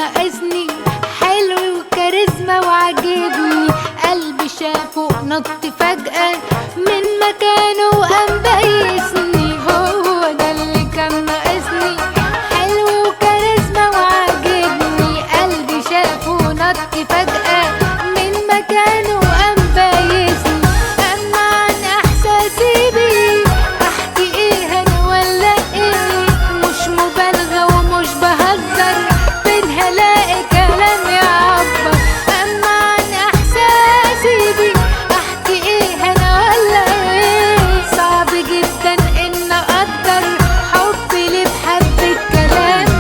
ناقصني حلو وكاريزما وعاجبني قلبي شافه نط فجأة من مكانه وقام بايسني هو ده اللي كان ناقصني حلو وكاريزما وعاجبني قلبي شافه نط فجأة من مكانه وقام بايسني أما عن إحساسي بيه أحكي إيه أنا ولا إيه مش مبالغة ومش بهزر فين هلاقي كلام يعبر أما عن إحساسي بيه أحكي إيه أنا ولا إيه صعب جدا إن أقدر حبي ليه بحبة كلام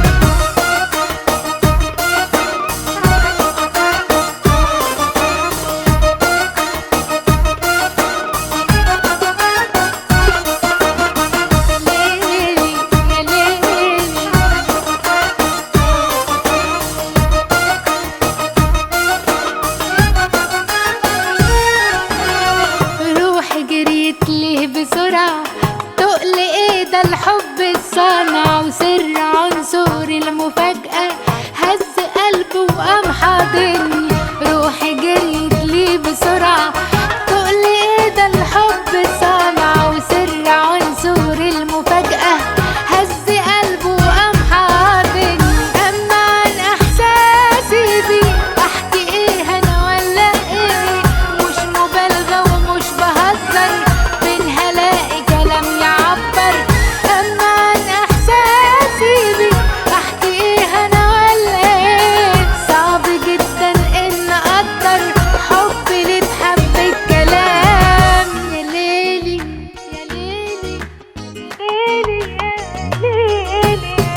ليلي يا ليلي روحي جريت ليه بسرعة تقل ايه ده الحب الصانع وسر عنصر المفاجأة هز قلبه وقام حاضني روحي جريت ليه بسرعة تقل ايه ده الحب الصانع وسر عنصر المفاجأة هز قلبه وقام حاضني أما عن إحساسي بيه أحكي إيه أنا ولا إيه مش مبالغة ومش بهزر فين هلاقي كلام يعبر أما عن إحساسي بيه أحكي إيه أنا ولا إيه صعب جدا إن أقدر حبي ليه بحبة كلام يا ليلي يا ليلي ليلي يا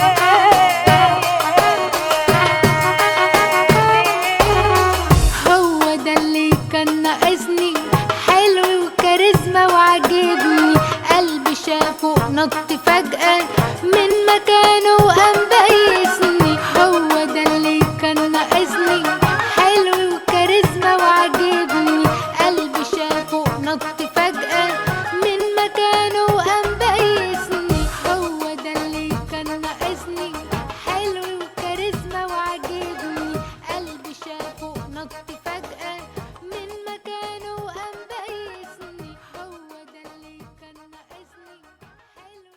هو ده اللي كان ناقصني حلو وكاريزما وعاجبني قلبي شافه نط فجأة من مكانه وقام بايسني